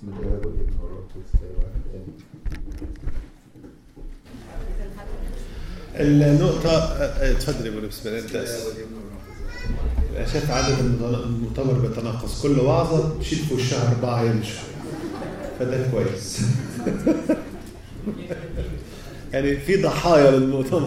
باسم الاب والابن والروح القدس لا واحد امين النقطة آه، اتفضل يا ابو بسم الله انت الاب والابن والروح القدس شايف عدد المؤتمر- المؤتمر بيتناقص كل وعظة تشيل في وشها أربعة يمشوا فده كويس يعني في ضحايا للمؤتمر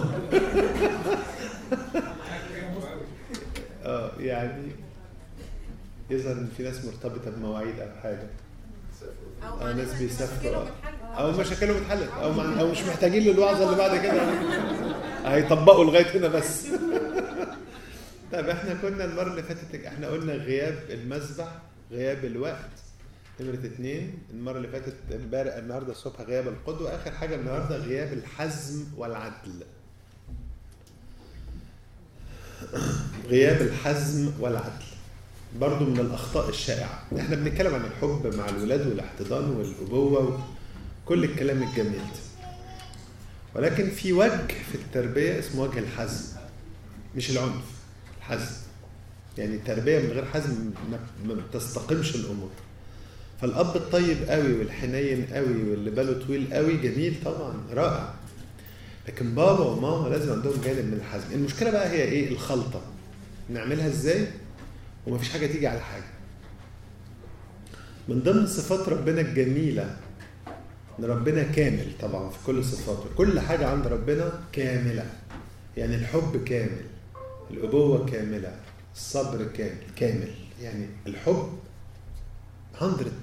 اه يعني يظهر ان في ناس مرتبطة بمواعيد او حاجة او آه، ناس معناها إن بيسافروا. مشكلة ومتحلة. او مشاكلهم اتحلت او مع او مش محتاجين للوعظة اللي بعد كده هيطبقوا لغاية هنا بس طيب احنا كنا المرة اللي فاتت احنا قلنا غياب المسبح غياب الوقت نمرة اتنين المرة اللي فاتت امبارح النهارده الصبح غياب القدوة آخر حاجة النهارده غياب الحزم والعدل. غياب الحزم والعدل. برضو من الأخطاء الشائعة. احنا بنتكلم عن الحب مع الولاد والاحتضان والأبوة وكل الكلام الجميل ده. ولكن في وجه في التربية اسمه وجه الحزم. مش العنف الحزم. يعني التربية من غير حزم ما- ما بتستقمش الأمور. فالاب الطيب قوي والحنين قوي واللي باله طويل قوي جميل طبعا رائع لكن بابا وماما لازم عندهم جانب من الحزم المشكله بقى هي ايه الخلطه نعملها ازاي ومفيش حاجه تيجي على حاجه من ضمن صفات ربنا الجميله ان ربنا كامل طبعا في كل صفاته كل حاجه عند ربنا كامله يعني الحب كامل الابوه كامله الصبر كامل كامل يعني الحب 100%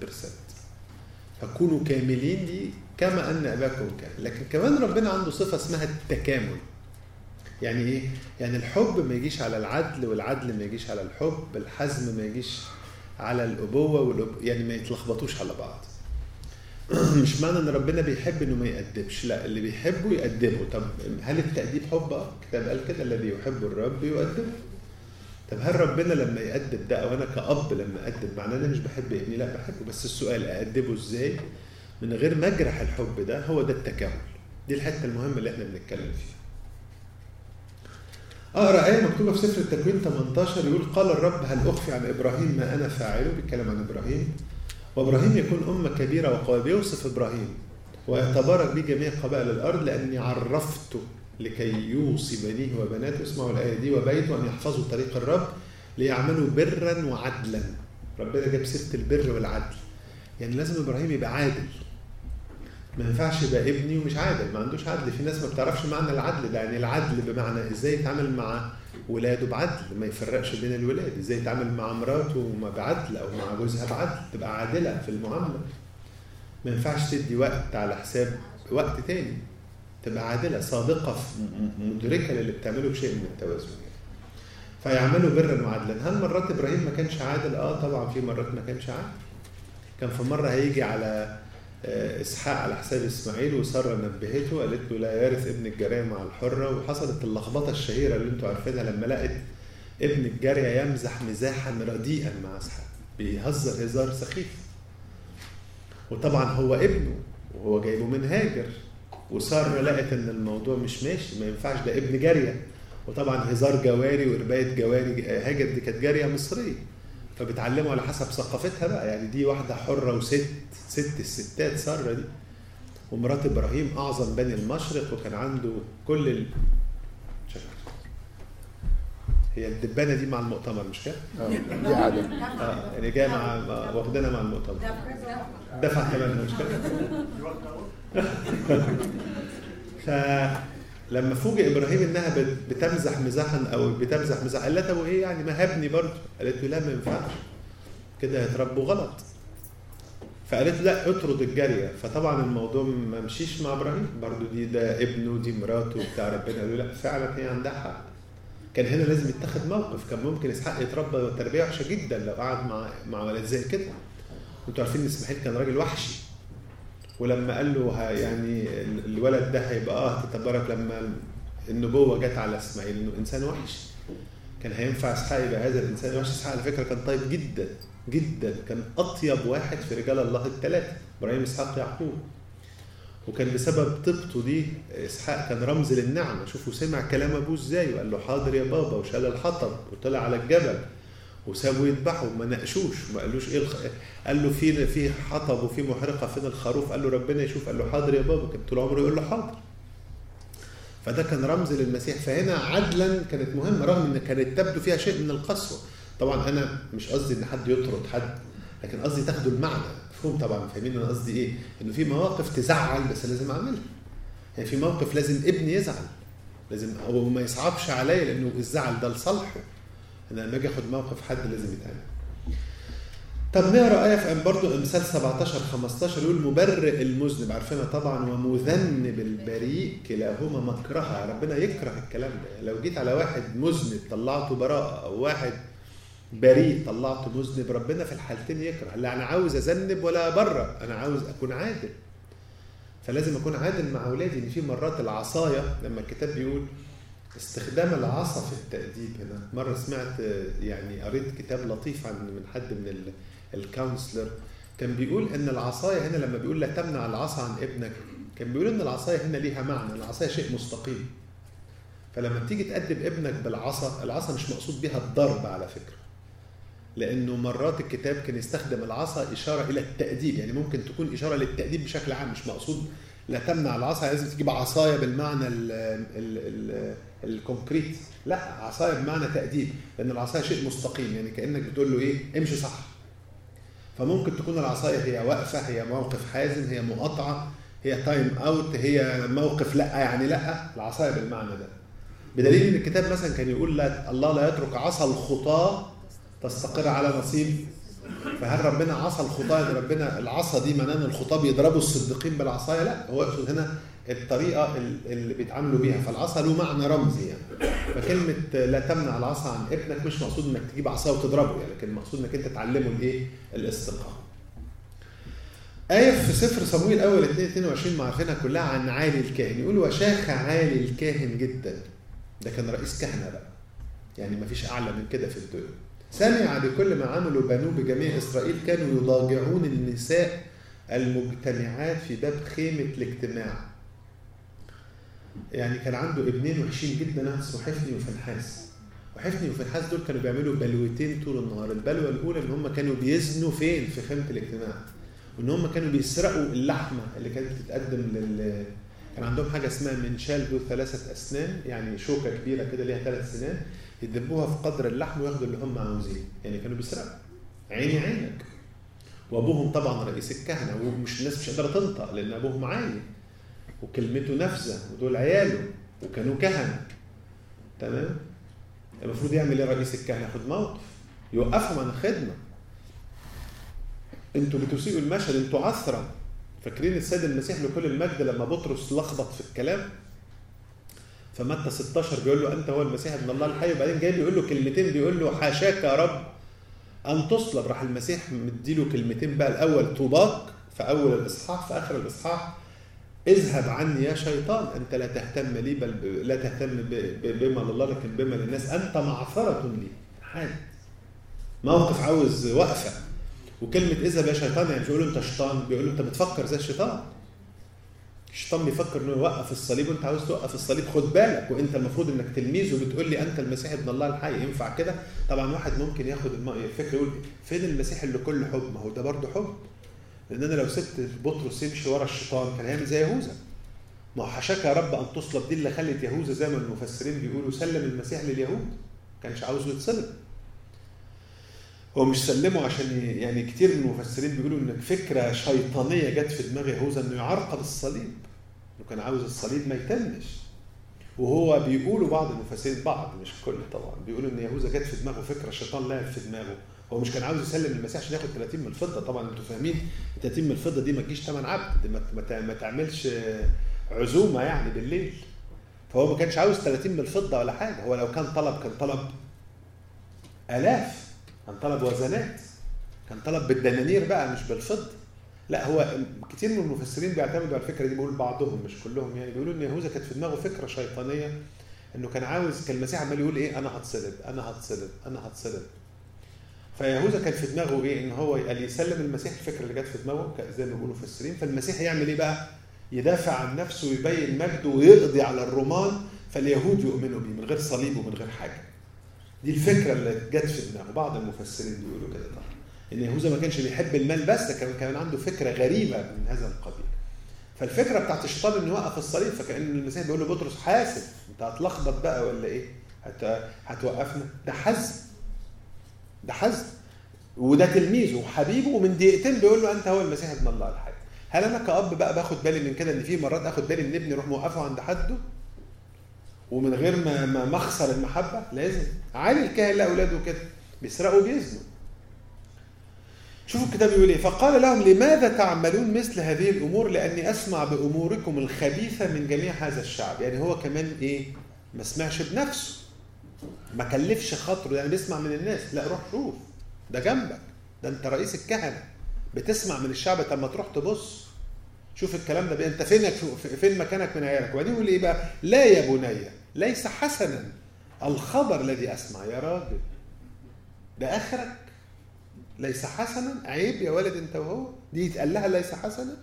فكونوا كاملين دي كما ان اباكم كامل لكن كمان ربنا عنده صفه اسمها التكامل يعني ايه يعني الحب ما يجيش على العدل والعدل ما يجيش على الحب الحزم ما يجيش على الابوه والأب... يعني ما يتلخبطوش على بعض مش معنى ان ربنا بيحب انه ما يأدبش لا اللي بيحبه يأدبه طب هل التأديب حب اه الكتاب قال كده الذي يحب الرب يؤدبه طب هل ربنا لما يأدب ده او انا كأب لما أدب معناه انا مش بحب ابني لا بحبه بس السؤال أأدبه ازاي من غير ما اجرح الحب ده هو ده التكامل دي الحته المهمه اللي احنا بنتكلم فيها اقرا ايه مكتوبه في سفر التكوين 18 يقول قال الرب هل اخفي عن ابراهيم ما انا فاعله بيتكلم عن ابراهيم وابراهيم يكون امه كبيره وقويه بيوصف ابراهيم ويتبارك به جميع قبائل الارض لاني عرفته لكي يوصي بنيه وبناته اسمعوا الايه دي وبيته ان يحفظوا طريق الرب ليعملوا برا وعدلا ربنا جاب سيره البر والعدل يعني لازم ابراهيم يبقى عادل ما ينفعش يبقى ابني ومش عادل ما عندوش عدل في ناس ما بتعرفش معنى العدل ده يعني العدل بمعنى ازاي يتعامل مع ولاده بعدل ما يفرقش بين الولاد ازاي يتعامل مع مراته ما بعدل او مع جوزها بعدل تبقى عادله في المعامله ما ينفعش تدي وقت على حساب وقت تاني تبقى عادله صادقه في م- مدركه للي بتعمله بشيء من التوازن فيعملوا برا وعدلا هل مرات ابراهيم ما كانش عادل اه طبعا في مرات ما كانش عادل كان في مره هيجي على آه، اسحاق على حساب اسماعيل وساره نبهته قالت له لا يرث ابن الجاريه مع الحره وحصلت اللخبطه الشهيره اللي انتوا عارفينها لما لقت ابن الجاريه يمزح مزاحا رديئا مع اسحاق بيهزر هزار سخيف وطبعا هو ابنه وهو جايبه من هاجر وساره لقت ان الموضوع مش ماشي ما ينفعش ده ابن جاريه وطبعا هزار جواري وربايه جواري هاجر دي كانت جاريه مصريه فبتعلموا على حسب ثقافتها بقى يعني دي واحده حره وست ست الستات ساره دي ومرات ابراهيم اعظم بني المشرق وكان عنده كل ال... شكرا. هي الدبانه دي مع المؤتمر مش كده؟ اه دي عادة اه يعني جايه مع مع- واخدانا مع المؤتمر دفع ثمنها مش كده؟ فلما فوجئ ابراهيم انها بت- بتمزح مزاحا او بتمزح مزاح قال لها طب وايه يعني ما هبني برضه قالت له لا ما ينفعش كده هيتربوا غلط فقالت له لا اطرد الجاريه فطبعا الموضوع ما مشيش مع ابراهيم برضه دي ده ابنه دي مراته بتاع ربنا قال له لا فعلا هي عندها حق كان هنا لازم يتخذ موقف كان ممكن اسحاق يتربى تربيه وحشه جدا لو قعد مع مع ولد زي كده انتوا عارفين ان اسماعيل كان راجل وحشي ولما قال له ه- يعني ال- الولد ده هيبقى اه تتبارك لما النبوه جت على اسماعيل انه انسان وحش كان هينفع اسحاق يبقى هذا الانسان الوحش اسحاق على فكره كان طيب جدا جدا كان اطيب واحد في رجال الله الثلاثه ابراهيم اسحاق يعقوب وكان بسبب طيبته دي اسحاق كان رمز للنعمه شوفوا سمع كلام ابوه ازاي وقال له حاضر يا بابا وشال الحطب وطلع على الجبل وسابوا يذبحوا ما ناقشوش ما قالوش ايه الخ... قال له في في حطب وفي محرقه فين الخروف قال له ربنا يشوف قال له حاضر يا بابا كان طول عمره يقول له حاضر فده كان رمز للمسيح فهنا عدلا كانت مهمه رغم ان كانت تبدو فيها شيء من القسوه طبعا انا مش قصدي ان حد يطرد حد لكن قصدي تاخدوا المعنى مفهوم طبعا فاهمين انا قصدي ايه انه في مواقف تزعل بس لازم اعملها يعني في موقف لازم ابني يزعل لازم هو ما يصعبش عليا لانه الزعل ده لصالحه انا لما اجي اخد موقف حد لازم يتعمل طب نقرا ايه في برضه امثال 17 15 يقول مبرئ المذنب عارفينها طبعا ومذنب البريء كلاهما مكرها ربنا يكره الكلام ده لو جيت على واحد مذنب طلعته براءه او واحد بريء طلعته مذنب ربنا في الحالتين يكره لا انا عاوز اذنب ولا ابرر انا عاوز اكون عادل فلازم اكون عادل مع اولادي ان في مرات العصايه لما الكتاب بيقول استخدام العصا في التأديب هنا مرة سمعت يعني قريت كتاب لطيف عن من حد من الكونسلر كان بيقول ان العصاية هنا لما بيقول لا تمنع العصا عن ابنك كان بيقول ان العصاية هنا ليها معنى العصاية شيء مستقيم فلما تيجي تأدب ابنك بالعصا العصا مش مقصود بها الضرب على فكرة لانه مرات الكتاب كان يستخدم العصا اشاره الى التاديب يعني ممكن تكون اشاره للتاديب بشكل عام مش مقصود لا تمنع العصا لازم تجيب عصايه بالمعنى ال ال ال الكونكريت لا عصايه بمعنى تاديب لان العصايه شيء مستقيم يعني كانك بتقول له ايه امشي صح فممكن تكون العصايه هي واقفه هي موقف حازم هي مقاطعه هي تايم اوت هي موقف لا يعني لا العصايه بالمعنى ده بدليل ان الكتاب مثلا كان يقول لا الله لا يترك عصا الخطاه تستقر على نصيب فهل ربنا عصى الخطاه يعني ربنا العصا دي معناه ان الخطاه بيضربوا الصديقين بالعصايه لا هو يقصد هنا الطريقه اللي بيتعاملوا بيها فالعصا له معنى رمزي يعني فكلمه لا تمنع العصا عن ابنك مش مقصود انك تجيب عصا وتضربه يعني لكن مقصود انك انت تعلمه الايه الاستقامه آية في سفر صمويل الأول 2 22 ما عارفينها كلها عن عالي الكاهن يقول وشاخ عالي الكاهن جدا ده كان رئيس كهنة بقى يعني ما فيش أعلى من كده في الدنيا سمع بكل ما عملوا بنوه بجميع إسرائيل كانوا يضاجعون النساء المجتمعات في باب خيمة الاجتماع يعني كان عنده ابنين وحشين جدا اسمه حفني وفنحاس وحفني وفنحاس دول كانوا بيعملوا بلوتين طول النهار البلوه الاولى ان هم كانوا بيزنوا فين في خيمه الاجتماع وان هم كانوا بيسرقوا اللحمه اللي كانت بتتقدم لل كان عندهم حاجه اسمها منشال ذو ثلاثه اسنان يعني شوكه كبيره كده ليها ثلاث سنان يدبوها في قدر اللحم وياخدوا اللي هم عاوزين يعني كانوا بيسرقوا عيني عينك وابوهم طبعا رئيس الكهنه ومش الناس مش قادره تنطق لان ابوهم عالي وكلمته نافذه ودول عياله وكانوا كهنه تمام المفروض يعمل ايه رئيس الكهنه ياخد موقف يوقفهم عن الخدمه انتوا بتسيئوا المشهد انتوا عثرا فاكرين السيد المسيح لكل المجد لما بطرس لخبط في الكلام فمتى 16 بيقول له انت هو المسيح ابن الله الحي وبعدين جاي بيقول له كلمتين بيقول له حاشاك يا رب ان تصلب راح المسيح مديله كلمتين بقى الاول طوباك في اول الاصحاح في اخر الاصحاح اذهب عني يا شيطان انت لا تهتم لي بل لا تهتم بما لله لكن بما للناس انت معثره لي حاد موقف عاوز وقفه وكلمه اذهب يا شيطان يعني مش بيقول له انت شيطان بيقول له انت بتفكر زي الشيطان الشيطان بيفكر انه يوقف الصليب وانت عاوز توقف الصليب خد بالك وانت المفروض انك تلميذ وبتقول لي انت المسيح ابن الله الحي ينفع كده طبعا واحد ممكن ياخد الفكره يقول فين المسيح اللي كل حب ما هو ده برضه حب لان انا لو سبت بطرس يمشي ورا الشيطان كان هيعمل زي يهوذا ما هو حشاك يا رب ان تصلب دي اللي خلت يهوذا زي ما المفسرين بيقولوا سلم المسيح لليهود ما كانش عاوزه يتصلب هو مش سلمه عشان يعني كتير من المفسرين بيقولوا ان فكره شيطانيه جت في دماغ يهوذا انه يعرقل الصليب انه كان عاوز الصليب ما يتمش وهو بيقولوا بعض المفسرين بعض مش الكل طبعا بيقولوا ان يهوذا جت في دماغه فكره الشيطان لعب في دماغه هو مش كان عاوز يسلم المسيح عشان ياخد 30 من الفضه طبعا انتوا فاهمين 30 من الفضه دي ما تجيش ثمن عبد دي ما تعملش عزومه يعني بالليل فهو ما كانش عاوز 30 من الفضه ولا حاجه هو لو كان طلب كان طلب الاف كان طلب وزنات كان طلب بالدنانير بقى مش بالفضه لا هو كتير من المفسرين بيعتمدوا على الفكره دي بيقول بعضهم مش كلهم يعني بيقولوا ان يهوذا كانت في دماغه فكره شيطانيه انه كان عاوز كان المسيح عمال يقول ايه انا هتصلب انا هتصلب انا هتصلب فيهوذا كان في دماغه ايه ان هو قال يسلم المسيح الفكره اللي جت في دماغه زي ما بيقولوا المفسرين فالمسيح يعمل ايه بقى؟ يدافع عن نفسه ويبين مجده ويقضي على الرومان فاليهود يؤمنوا بيه من غير صليب ومن غير حاجه دي الفكره اللي جت في دماغه بعض المفسرين بيقولوا كده طبعا ان يهوذا ما كانش بيحب المال بس ده كان كان عنده فكره غريبه من هذا القبيل فالفكره بتاعت الشيطان انه يوقف الصليب فكان المسيح بيقول لبطرس حاسب انت هتلخبط بقى ولا ايه؟ هت... هتوقفنا ده حزم ده حزم وده تلميذه وحبيبه ومن دقيقتين بيقول له انت هو المسيح ابن الله الحي هل انا كاب بقى باخد بالي من كده ان في مرات اخد بالي ان ابني يروح موقفه عند حده ومن غير ما ما ما اخسر المحبه لازم عالي الكاهن لاولاده كده بيسرقوا وبيزنوا شوفوا الكتاب يقول ايه فقال لهم لماذا تعملون مثل هذه الامور لاني اسمع باموركم الخبيثه من جميع هذا الشعب يعني هو كمان ايه ما سمعش بنفسه ما كلفش خاطره يعني بيسمع من الناس لا روح شوف ده جنبك ده انت رئيس الكهنه بتسمع من الشعب طب ما تروح تبص شوف الكلام ده بقى انت فينك فين مكانك من عيالك وبعدين يقول ايه بقى لا يا بني ليس حسنا الخبر الذي اسمع يا راجل ده اخرك ليس حسنا عيب يا ولد انت وهو دي يتقال لها ليس حسنا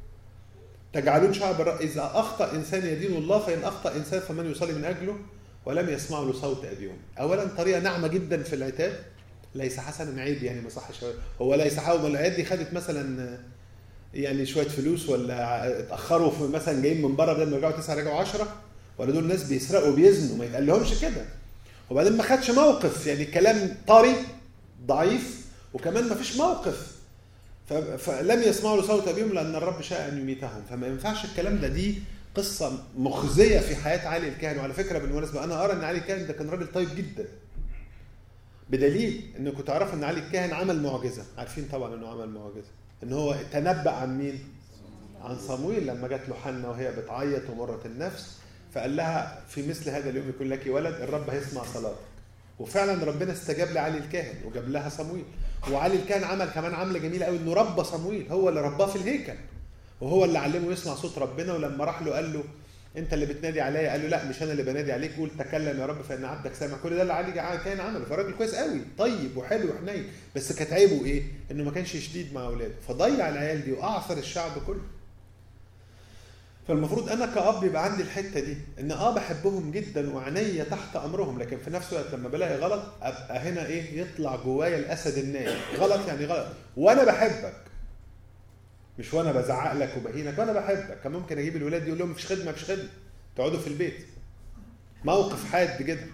تجعلون شعب الرب اذا اخطا انسان يدين الله فان اخطا انسان فمن يصلي من اجله ولم يسمعوا له صوت ابيهم اولا طريقه ناعمه جدا في العتاب ليس حسنا عيب يعني ما صحش هو ليس حاول العيال دي خدت مثلا يعني شويه فلوس ولا اتاخروا في مثلا جايين من بره بدل ما يرجعوا تسعه رجعوا 10 ولا دول ناس بيسرقوا وبيزنوا ما يتقال لهمش كده وبعدين ما خدش موقف يعني كلام طري ضعيف وكمان ما فيش موقف فلم يسمعوا لصوت ابيهم لان الرب شاء ان يميتهم فما ينفعش الكلام ده دي قصه مخزيه في حياه علي الكاهن وعلى فكره بالمناسبه انا ارى ان علي الكاهن ده كان راجل طيب جدا بدليل انكم تعرفوا ان علي الكاهن عمل معجزه عارفين طبعا انه عمل معجزه ان هو تنبأ عن مين عن صمويل لما جات له حنه وهي بتعيط ومرت النفس فقال لها في مثل هذا اليوم يكون لك ولد الرب هيسمع صلاتك وفعلا ربنا استجاب لعلي الكاهن وجاب لها صمويل وعلي الكاهن عمل كمان عمله جميله قوي انه ربى صمويل هو اللي رباه في الهيكل وهو اللي علمه يسمع صوت ربنا ولما راح له قال له انت اللي بتنادي عليا قال له لا مش انا اللي بنادي عليك قول تكلم يا رب فان عبدك سامع كل ده اللي علي كان عمله فراجل كويس قوي طيب وحلو وحنين بس كانت عيبه ايه انه ما كانش شديد مع اولاده فضيع العيال دي واعثر الشعب كله فالمفروض انا كاب يبقى عندي الحته دي ان اه بحبهم جدا وعينيا تحت امرهم لكن في نفس الوقت لما بلاقي غلط ابقى هنا ايه يطلع جوايا الاسد النايم غلط يعني غلط وانا بحبك مش وانا بزعق لك وبهينك وانا بحبك كان ممكن اجيب الولاد يقول لهم مفيش خدمه مفيش خدمه تقعدوا في البيت موقف حاد جدا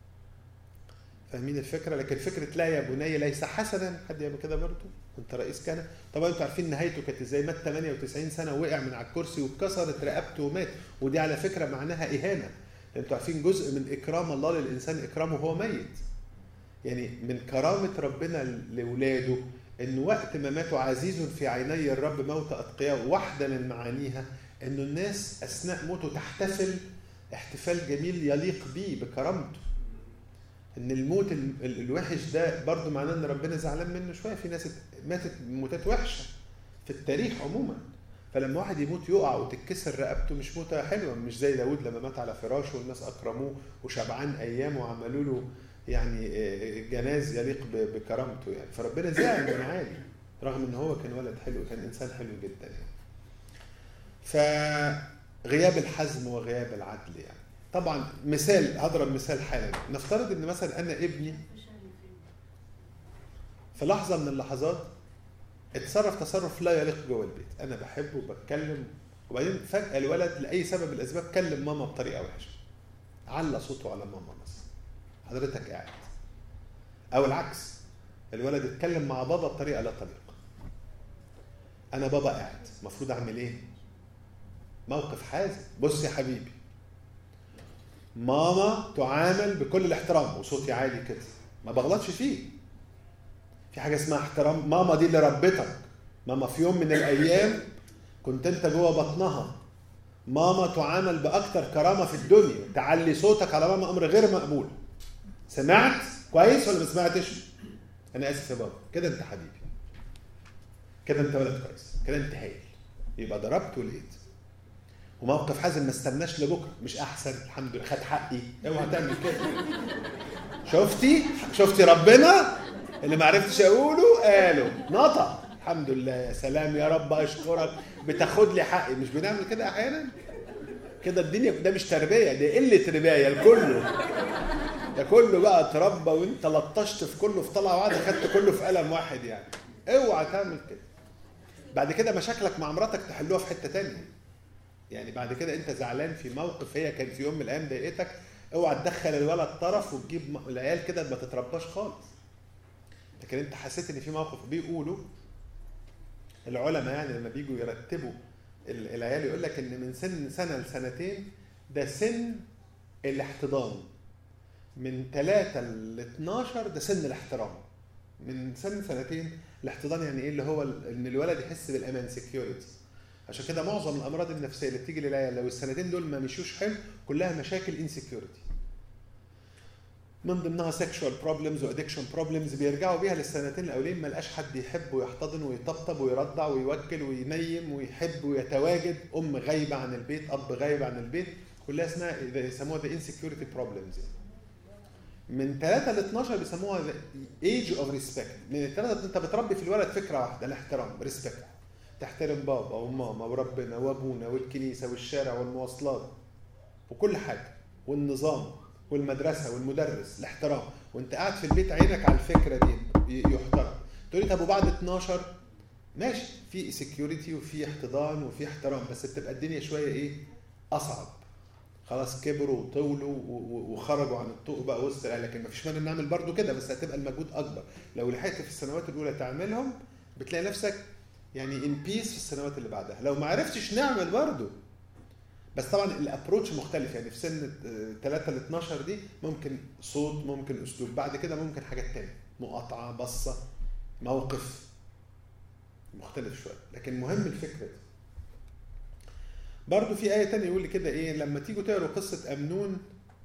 فاهمين الفكره لكن فكره لا يا بني ليس حسنا حد يعمل كده برضه كنت رئيس كان طبعا انتوا عارفين نهايته كانت ازاي مات 98 سنه وقع من على الكرسي واتكسرت رقبته ومات ودي على فكره معناها اهانه انتوا عارفين جزء من اكرام الله للانسان اكرامه وهو ميت يعني من كرامه ربنا لاولاده ان وقت ما ماتوا عزيز في عيني الرب موت اتقياء واحده من معانيها انه الناس اثناء موته تحتفل احتفال جميل يليق بيه بكرامته ان الموت الوحش ده برضه معناه ان ربنا زعلان منه شويه في ناس ماتت موتات وحشه في التاريخ عموما فلما واحد يموت يقع وتتكسر رقبته مش موته حلوه مش زي داود لما مات على فراشه والناس اكرموه وشبعان ايام وعملوا له يعني جناز يليق بكرامته يعني فربنا زعل من عالي رغم ان هو كان ولد حلو كان انسان حلو جدا يعني فغياب الحزم وغياب العدل يعني طبعا مثال هضرب مثال حالا نفترض ان مثلا انا ابني في لحظه من اللحظات اتصرف تصرف لا يليق جوه البيت انا بحبه وبتكلم وبعدين فجاه الولد لاي سبب من الاسباب كلم ماما بطريقه وحشه على صوته على ماما مثلا حضرتك قاعد او العكس الولد اتكلم مع بابا بطريقه لا تليق انا بابا قاعد المفروض اعمل ايه موقف حازم بص يا حبيبي ماما تعامل بكل الاحترام وصوتي عالي كده ما بغلطش فيه في حاجه اسمها احترام ماما دي اللي ربتك ماما في يوم من الايام كنت انت جوه بطنها ماما تعامل باكثر كرامه في الدنيا تعلي صوتك على ماما امر غير مقبول سمعت كويس ولا ما سمعتش انا اسف يا بابا كده انت حبيبي كده انت ولد كويس كده انت هايل يبقى ضربت ولقيت وموقف حازم ما استناش لبكره مش احسن الحمد لله خد حقي اوعى تعمل كده شفتي شفتي ربنا اللي ما عرفتش اقوله قاله نطق الحمد لله يا سلام يا رب اشكرك بتاخد لي حقي مش بنعمل كده احيانا كده الدنيا ده مش تربيه دي قله ربايه لكله ده كله بقى اتربى وانت لطشت في كله في طلعه واحده خدت كله في قلم واحد يعني اوعى تعمل كده بعد كده مشاكلك مع مراتك تحلوها في حته تانية يعني بعد كده انت زعلان في موقف هي كان في يوم من الايام ضايقتك اوعى تدخل الولد طرف وتجيب م- العيال كده ما تترباش خالص لكن انت حسيت ان في موقف بيقولوا العلماء يعني لما بيجوا يرتبوا ال- العيال يقول لك ان من سن سنه لسنتين ده سن الاحتضان من 3 ل 12 ده سن الاحترام من سن سنتين الاحتضان يعني ايه اللي هو ال- ان الولد يحس بالامان سكيورتي عشان كده معظم الامراض النفسيه اللي بتيجي للعيال لو السنتين دول ما مشوش حلو كلها مشاكل انسكيورتي من ضمنها سيكشوال بروبلمز وادكشن بروبلمز بيرجعوا بيها للسنتين الاولين ما لقاش حد يحب ويحتضن ويطبطب ويرضع ويوكل وينيم ويحب ويتواجد ام غايبه عن البيت اب غايب عن البيت كلها اسمها يسموها ذا انسكيورتي بروبلمز من 3 ل 12 بيسموها ايج اوف ريسبكت من الثلاثه انت بتربي في الولد فكره واحده الاحترام ريسبكت تحترم بابا وماما وربنا وابونا والكنيسه والشارع والمواصلات وكل حاجه والنظام والمدرسه والمدرس الاحترام وانت قاعد في البيت عينك على الفكره دي ي- يحترم تقول لي طب وبعد 12 ماشي في سكيورتي وفي احتضان وفي احترام بس بتبقى الدنيا شويه ايه اصعب خلاص كبروا وطولوا و- و- وخرجوا عن الطوق بقى وسط العيال لكن مفيش مانع نعمل برضو كده بس هتبقى المجهود اكبر لو لحقت في السنوات الاولى تعملهم بتلاقي نفسك يعني ان بيس في السنوات اللي بعدها لو ما عرفتش نعمل برضو بس طبعا الابروتش مختلف يعني في سن 3 ل 12 دي ممكن صوت ممكن اسلوب بعد كده ممكن حاجات تانية مقاطعه بصه موقف مختلف شويه لكن مهم الفكره دي برضو في آية تانية يقول لي كده إيه لما تيجوا تقروا قصة أمنون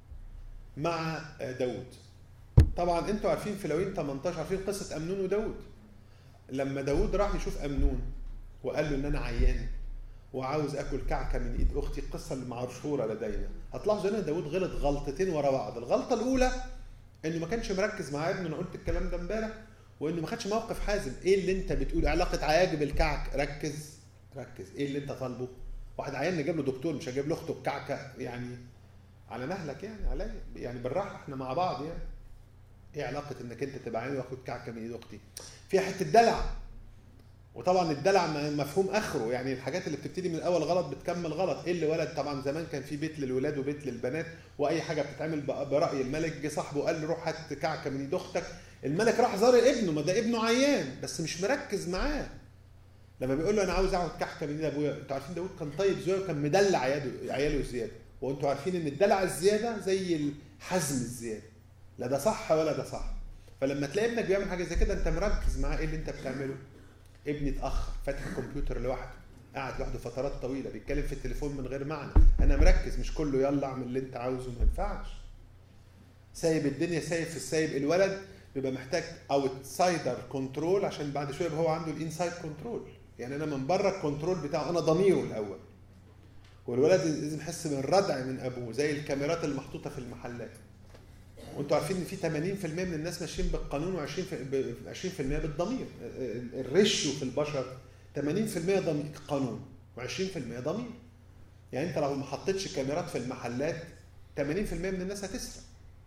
مع داود طبعا انتوا عارفين في لوين 18 عارفين قصة أمنون وداود لما داود راح يشوف أمنون وقال له إن أنا عيان وعاوز اكل كعكه من ايد اختي القصه اللي مشهوره لدينا هتلاحظوا ان داود غلط غلطتين ورا بعض الغلطه الاولى انه ما كانش مركز مع ابنه انا قلت الكلام ده امبارح وانه ما خدش موقف حازم ايه اللي انت بتقول علاقه عياج بالكعك ركز ركز ايه اللي انت طالبه واحد عيان نجيب له دكتور مش هجيب له اخته الكعكه يعني على مهلك يعني عليا يعني بالراحه احنا مع بعض يعني ايه علاقه انك انت تبقى عيان واخد كعكه من ايد اختي فيها حته دلع وطبعا الدلع م- مفهوم اخره يعني الحاجات اللي بتبتدي من الاول غلط بتكمل غلط ايه اللي ولد طبعا زمان كان في بيت للولاد وبيت للبنات واي حاجه بتتعمل ب- براي الملك جه صاحبه قال له روح هات كعكه من ايد اختك الملك راح زار ابنه ما ده ابنه عيان بس مش مركز معاه لما بيقول له انا عاوز اقعد كعكه من ايد ابويا انتوا عارفين داود كان طيب زويا وكان مدلع عياله عياله زياده وانتوا عارفين ان الدلع الزياده زي الحزم الزياده لا ده صح ولا ده صح فلما تلاقي ابنك بيعمل حاجه زي كده انت مركز معاه ايه اللي انت بتعمله ابني اتاخر فاتح الكمبيوتر لوحده قاعد لوحده فترات طويله بيتكلم في التليفون من غير معنى انا مركز مش كله يلا اعمل اللي انت عاوزه ما ينفعش سايب الدنيا سايب في السايب الولد بيبقى محتاج اوتسايدر كنترول عشان بعد شويه يبقى هو عنده الانسايد كنترول يعني انا من بره الكنترول بتاعه انا ضميره الاول والولد لازم يحس بالردع من ابوه زي الكاميرات اللي محطوطه في المحلات وانتوا عارفين ان في 80% من الناس ماشيين بالقانون و20% 20% بالضمير الريشيو في البشر 80% ضمير قانون و20% ضمير يعني انت لو ما حطيتش كاميرات في المحلات 80% من الناس هتسرق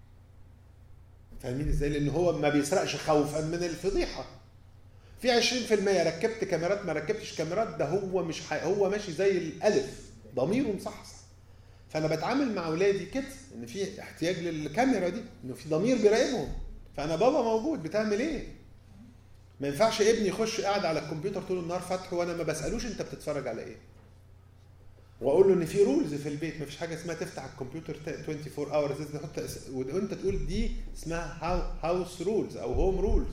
فاهمين ازاي لان هو ما بيسرقش خوفا من الفضيحه في 20% ركبت كاميرات ما ركبتش كاميرات ده هو مش ح... هو ماشي زي الالف ضميره مصحصح فانا بتعامل مع اولادي كده ان في احتياج للكاميرا دي انه في ضمير بيراقبهم فانا بابا موجود بتعمل ايه ما ينفعش ابني يخش قاعد على الكمبيوتر طول النهار فاتحه وانا ما بسالوش انت بتتفرج على ايه واقول له ان في رولز في البيت ما فيش حاجه اسمها تفتح الكمبيوتر 24 اورز لازم تحط وانت تقول دي اسمها هاوس رولز او هوم رولز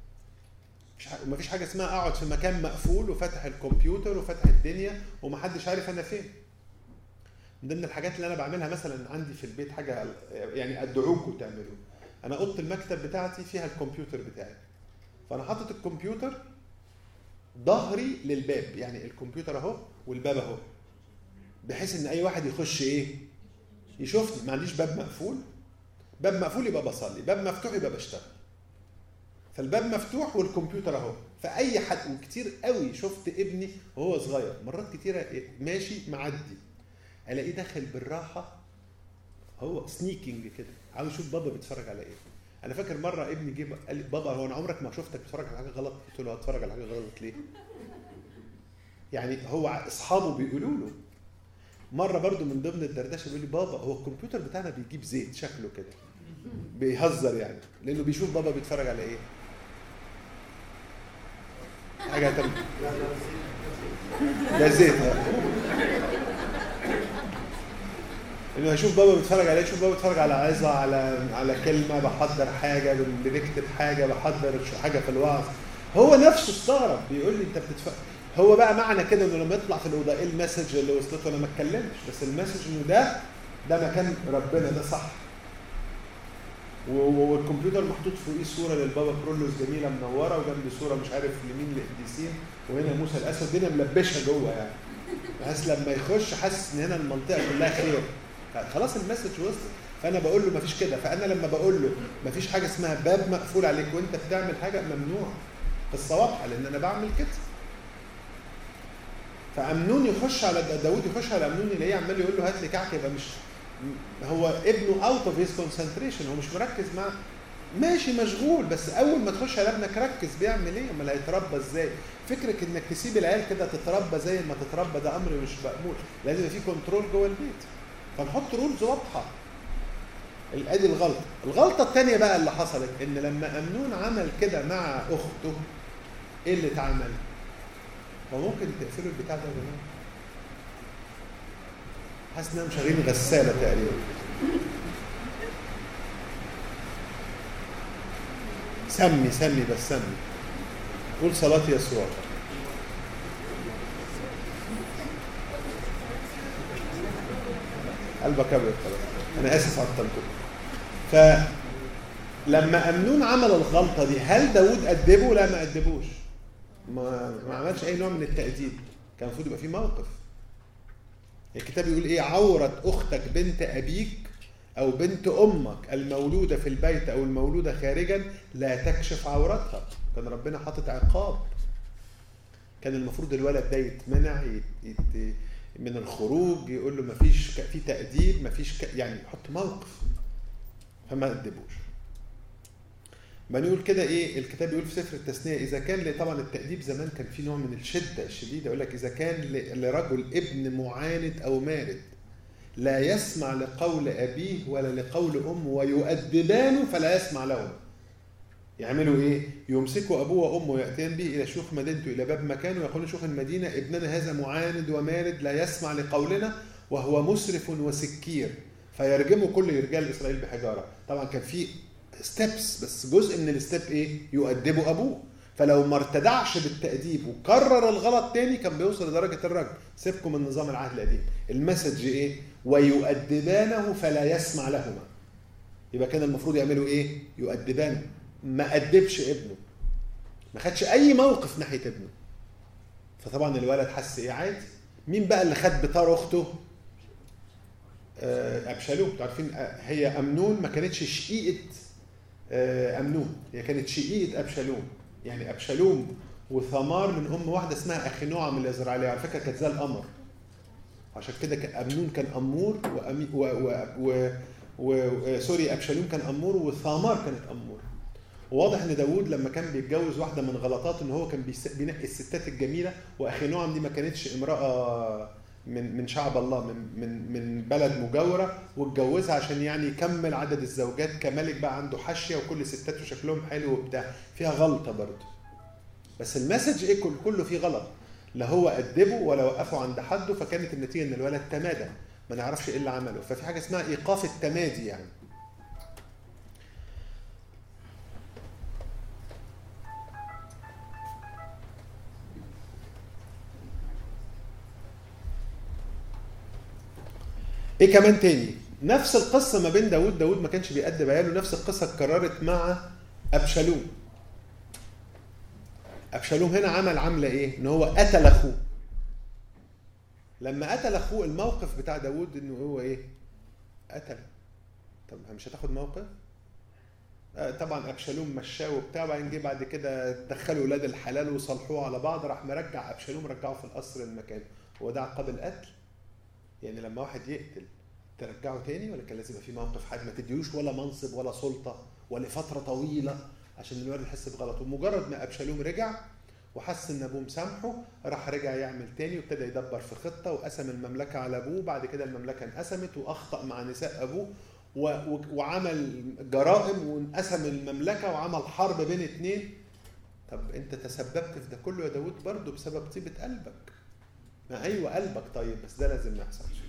ما فيش حاجه اسمها اقعد في مكان مقفول وفاتح الكمبيوتر وفاتح الدنيا ومحدش عارف انا فين من ضمن الحاجات اللي انا بعملها مثلا عندي في البيت حاجه يعني ادعوكم تعملوا انا اوضه المكتب بتاعتي فيها الكمبيوتر بتاعي فانا حاطط الكمبيوتر ظهري للباب يعني الكمبيوتر اهو والباب اهو بحيث ان اي واحد يخش ايه يشوفني ما عنديش باب مقفول باب مقفول يبقى بصلي باب مفتوح يبقى بشتغل فالباب مفتوح والكمبيوتر اهو فاي حد وكتير قوي شفت ابني وهو صغير مرات كتيره ماشي معدي الاقيه داخل بالراحه هو سنيكينج كده عاوز يشوف بابا بيتفرج على ايه انا فاكر مره ابني جه قال لي بابا هو انا عمرك ما شفتك بتتفرج على حاجه غلط قلت له هتفرج على حاجه غلط ليه يعني هو اصحابه بيقولوا له مره برضو من ضمن الدردشه بيقول لي بابا هو الكمبيوتر بتاعنا بيجيب زيت شكله كده بيهزر يعني لانه بيشوف بابا بيتفرج على ايه حاجه تانية ده زيت انه هيشوف بابا بيتفرج عليه يشوف بابا بيتفرج على عظه على على كلمه بحضر حاجه بنكتب حاجه بحضر حاجه في الوعظ هو نفسه استغرب بيقول لي انت بتتفرج هو بقى معنى كده انه لما يطلع في الاوضه ايه المسج اللي وصلته انا ما اتكلمش بس المسج انه ده ده مكان ربنا ده صح والكمبيوتر محطوط فوقيه صوره للبابا كرولوس جميله منوره وجنب صوره مش عارف لمين لقديسين وهنا موسى الاسود دي ملبشه جوه يعني بحيث لما يخش حاسس ان هنا المنطقه كلها خير خلاص المسج وصلت فانا بقول له مفيش كده فانا لما بقول له مفيش حاجه اسمها باب مقفول عليك وانت بتعمل حاجه ممنوع قصه واضحه لان انا بعمل كده فامنون يخش على داوود يخش على امنون يلاقيه عمال يقول له هات لي كعك يبقى مش هو ابنه اوت اوف هيز كونسنتريشن هو مش مركز مع ماشي مشغول بس اول ما تخش على ابنك ركز بيعمل ايه امال هيتربى ازاي فكرك انك تسيب العيال كده تتربى زي ما تتربى ده امر مش مقبول لازم يبقى في كنترول جوه البيت فنحط رولز واضحه ادي الغلطه الغلطه الثانيه بقى اللي حصلت ان لما امنون عمل كده مع اخته ايه اللي اتعمل هو ممكن تقفلوا البتاع ده يا جماعه حاسس انهم شغالين غساله تقريبا سمي سمي بس سمي قول صلاة يسوع قلبك ابيض خلاص انا اسف عطلتكم فلما امنون عمل الغلطه دي هل داوود ادبه لا ما ادبوش ما ما عملش اي نوع من التاديب كان المفروض يبقى في موقف الكتاب يقول ايه عورة اختك بنت ابيك او بنت امك المولودة في البيت او المولودة خارجا لا تكشف عورتها كان ربنا حاطط عقاب كان المفروض الولد ده يتمنع يت... يت... من الخروج يقول له مفيش ك... في تأديب مفيش ك... يعني يحط موقف فما أدبوش ما نقول كده ايه الكتاب يقول في سفر التثنيه اذا كان طبعا التاديب زمان كان في نوع من الشده الشديده يقول لك اذا كان لرجل ابن معاند او مارد لا يسمع لقول ابيه ولا لقول امه ويؤدبانه فلا يسمع لهما يعملوا ايه؟ يمسكوا ابوه وامه ياتيان به الى شيوخ مدينته الى باب مكانه ويقولون شيوخ المدينه ابننا هذا معاند ومارد لا يسمع لقولنا وهو مسرف وسكير فيرجموا كل رجال اسرائيل بحجاره طبعا كان في ستيبس بس جزء من الستيب ايه؟ يؤدبوا ابوه فلو ما ارتدعش بالتأديب وكرر الغلط تاني كان بيوصل لدرجة الرجم سيبكم من نظام العهد القديم المسج ايه؟ ويؤدبانه فلا يسمع لهما يبقى كان المفروض يعملوا ايه؟ يؤدبانه ما أدبش ابنه ما خدش أي موقف ناحية ابنه فطبعا الولد حس ايه عادي مين بقى اللي خد بطار أخته؟ أبشالوم انتوا عارفين هي أمنون ما كانتش شقيقة أمنون هي كانت شقيقة أبشالوم يعني أبشالوم وثمار من أم واحدة اسمها أخينوعم الإزرائيلية على فكرة كانت زي القمر عشان كده أمنون كان أمور وأمي و و و و سوري أبشالوم كان أمور وثمار كانت أمور وواضح ان داوود لما كان بيتجوز واحده من غلطاته ان هو كان بينقي الستات الجميله واخينوعم دي ما كانتش امراه من من شعب الله من من من بلد مجاوره واتجوزها عشان يعني يكمل عدد الزوجات كملك بقى عنده حاشيه وكل ستاته شكلهم حلو وبتاع فيها غلطه برضه بس المسج ايه كل كله فيه غلط لا هو أدبه ولا وقفه عند حده فكانت النتيجه ان الولد تمادى ما نعرفش ايه اللي عمله ففي حاجه اسمها ايقاف التمادي يعني ايه كمان تاني نفس القصة ما بين داود داود ما كانش بيأدب عياله نفس القصة اتكررت مع أبشالوم أبشالوم هنا عمل عملة ايه ان هو قتل اخوه لما قتل اخوه الموقف بتاع داود انه هو ايه قتل طب مش هتاخد موقف طبعا ابشالوم مشاه وبتاع وبعدين جه بعد كده دخلوا ولاد الحلال وصلحوه على بعض راح مرجع ابشالوم رجعه في القصر المكان هو ده عقاب القتل يعني لما واحد يقتل ترجعه تاني ولا كان لازم يبقى في موقف حد ما تديهوش ولا منصب ولا سلطه ولفتره طويله عشان الولد يحس بغلط ومجرد ما ابشالوم رجع وحس ان ابوه مسامحه راح رجع يعمل تاني وابتدى يدبر في خطه وقسم المملكه على ابوه بعد كده المملكه انقسمت واخطا مع نساء ابوه و- و- وعمل جرائم وانقسم المملكه وعمل حرب بين اتنين طب انت تسببت في ده كله يا داود برضه بسبب طيبه قلبك ما ايوه قلبك طيب بس ده لازم ما يحصلش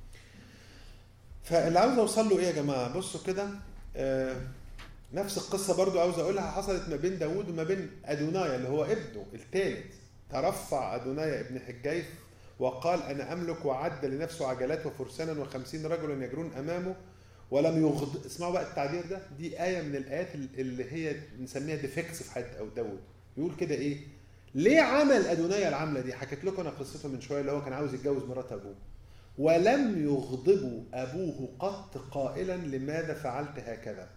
فاللي عاوز اوصل له ايه يا جماعه بصوا كده آه نفس القصه برضو عاوز اقولها حصلت ما بين داوود وما بين ادونايا اللي هو ابنه الثالث ترفع ادونايا ابن حجيث وقال انا املك وعد لنفسه عجلات وفرسانا وخمسين رجلا يجرون امامه ولم يغض اسمعوا بقى التعبير ده دي ايه من الايات اللي هي نسميها ديفكتس في حياه او داوود يقول كده ايه ليه عمل ادونايا العمله دي حكيت لكم انا قصته من شويه اللي هو كان عاوز يتجوز مرات ابوه ولم يغضب ابوه قط قائلا لماذا فعلت هكذا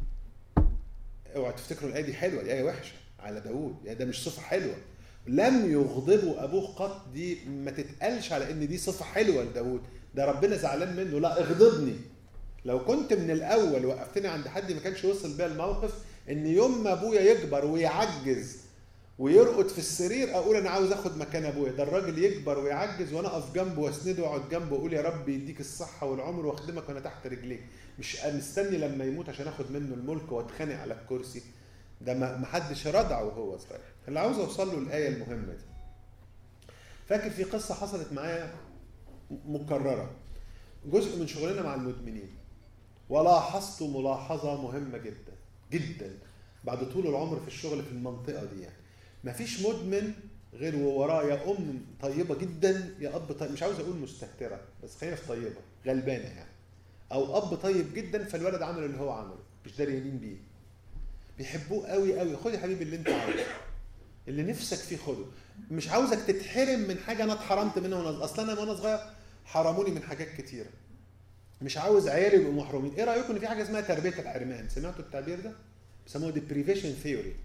اوعوا تفتكروا الايه دي حلوه دي ايه وحشه على داوود يعني ده مش صفه حلوه لم يغضبوا ابوه قط دي ما تتقالش على ان دي صفه حلوه لداوود ده ربنا زعلان منه لا اغضبني لو كنت من الاول وقفتني عند حد ما كانش وصل بيا الموقف ان يوم ما ابويا يكبر ويعجز ويرقد في السرير اقول انا عاوز اخد مكان ابويا ده الراجل يكبر ويعجز وانا اقف جنبه واسنده واقعد جنبه واقول يا رب يديك الصحه والعمر واخدمك وانا تحت رجليك مش مستني لما يموت عشان اخد منه الملك واتخانق على الكرسي ده ما ما حدش رضعه وهو صغير اللي عاوز اوصل له الايه المهمه دي فاكر في قصه حصلت معايا مكرره جزء من شغلنا مع المدمنين ولاحظت ملاحظه مهمه جدا جدا بعد طول العمر في الشغل في المنطقه دي يعني مفيش مدمن غير ووراه يا ام طيبه جدا يا اب طيب مش عاوز اقول مستهتره بس خلينا في طيبه غلبانه يعني او اب طيب جدا فالولد عمل اللي هو عمله مش داريانين بيه بيحبوه قوي قوي خد يا حبيبي اللي انت عاوزه اللي نفسك فيه خده مش عاوزك تتحرم من حاجه انا اتحرمت منها وانا اصلا انا وانا صغير حرموني من حاجات كتيره مش عاوز عيالي يبقوا محرومين ايه رايكم ان في حاجه اسمها تربيه الحرمان سمعتوا التعبير ده بيسموه deprivation ثيوري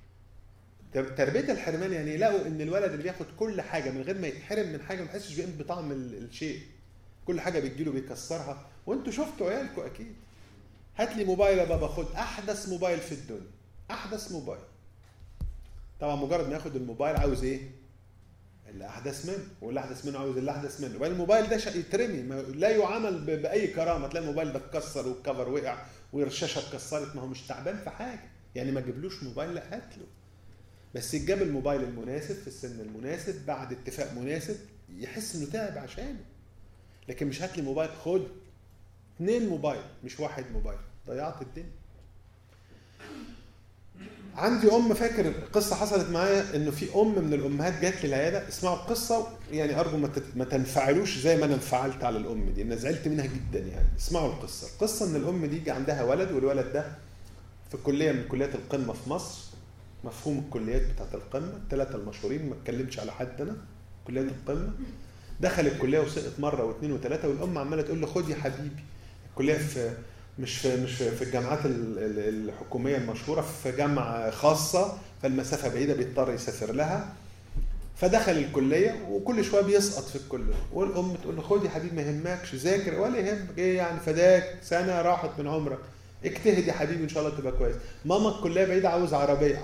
تربيه الحرمان يعني يلاقوا ان الولد اللي بياخد كل حاجه من غير ما يتحرم من حاجه ما يحسش بقيمه بطعم ال- الشيء كل حاجه بتجيله بيكسرها وانتوا شفتوا عيالكم اكيد هات لي موبايل يا بابا خد احدث موبايل في الدنيا احدث موبايل طبعا مجرد ما ياخد الموبايل عاوز ايه اللي احدث منه واللي احدث منه عاوز اللي احدث منه وبعدين الموبايل ده شا- يترمي ما لا يعامل ب- باي كرامه تلاقي الموبايل ده اتكسر والكفر وقع والشاشه اتكسرت ما هو مش تعبان في حاجه يعني ما تجيبلوش موبايل لا هات له بس يتجاب الموبايل المناسب في السن المناسب بعد اتفاق مناسب يحس انه تعب عشانه لكن مش هات لي موبايل خد اثنين موبايل مش واحد موبايل ضيعت الدنيا عندي ام فاكر قصه حصلت معايا انه في ام من الامهات جات لي العياده اسمعوا القصه يعني ارجو ما تت- ما تنفعلوش زي ما انا انفعلت على الام دي انا زعلت منها جدا يعني اسمعوا القصه القصه ان الام دي عندها ولد والولد ده في كليه من كليات القمه في مصر مفهوم الكليات بتاعت القمه الثلاثه المشهورين ما اتكلمش على حد انا كليات القمه دخل الكليه وسقط مره واثنين وثلاثه والام عماله تقول له خد يا حبيبي الكليه في مش في مش في, في الجامعات ال- ال- الحكوميه المشهوره في جامعه خاصه فالمسافه بعيده بيضطر يسافر لها فدخل الكليه وكل شويه بيسقط في الكليه والام تقول له خد يا حبيبي ما يهمكش ذاكر ولا يهمك ايه يعني فداك سنه راحت من عمرك اجتهد يا حبيبي ان شاء الله تبقى كويس ماما الكليه بعيده عاوز عربيه